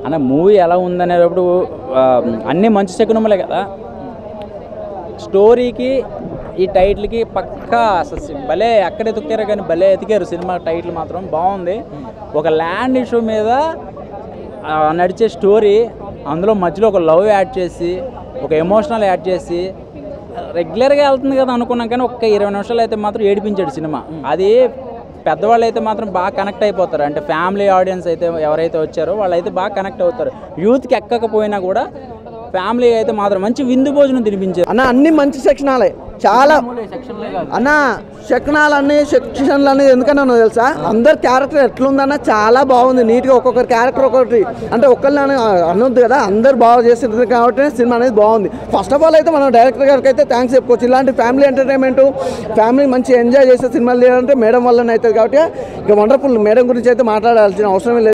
అన్న మూవీ ఎలా ఉందనేటప్పుడు ఆ, అన్నీ మంచి శకునములే కదా స్టోరీకి ఈ టైటిల్కి పక్కా అసలు సి- భలే ఎక్కడ ఎతుక్కారో కానీ భలే ఎతికారు సినిమా టైటిల్ మాత్రం బాగుంది ఒక ల్యాండ్ ఇష్యూ మీద ఆ, నడిచే స్టోరీ అందులో మధ్యలో ఒక లవ్ యాడ్ చేసి ఒక ఎమోషనల్ యాడ్ చేసి రెగ్యులర్గా వెళ్తుంది కదా అనుకున్నాం కానీ ఒక్క ఇరవై నిమిషాలు అయితే మాత్రం ఏడిపించాడు సినిమా అది పెద్దవాళ్ళు అయితే మాత్రం బాగా కనెక్ట్ అయిపోతారు అంటే ఫ్యామిలీ ఆడియన్స్ అయితే ఎవరైతే వచ్చారో వాళ్ళు అయితే బాగా కనెక్ట్ అవుతారు యూత్కి ఎక్కకపోయినా కూడా ఫ్యామిలీ అయితే మాత్రం మంచి విందు భోజనం తినిపించారు అన్న అన్ని మంచి సెక్షనాలే చాలా అన్న శకనాలు అన్ని సెక్షన్లు అనేది ఎందుకన్నా తెలుసా అందరి క్యారెక్టర్ ఎట్లుందన్న చాలా బాగుంది నీట్గా ఒక్కొక్కరి క్యారెక్టర్ ఒక్కొక్కటి అంటే ఒక్కరిని అనొద్దు కదా అందరు బాగా చేసింది కాబట్టి సినిమా అనేది బాగుంది ఫస్ట్ ఆఫ్ ఆల్ అయితే మనం డైరెక్టర్ గారికి అయితే థ్యాంక్స్ చెప్పుకోవచ్చు ఇలాంటి ఫ్యామిలీ ఎంటర్టైన్మెంట్ ఫ్యామిలీ మంచి ఎంజాయ్ చేసే సినిమాలు తీయాలంటే మేడం వల్లనే అవుతుంది కాబట్టి ఇక వండర్ఫుల్ మేడం గురించి అయితే మాట్లాడాల్సిన అవసరం లేదు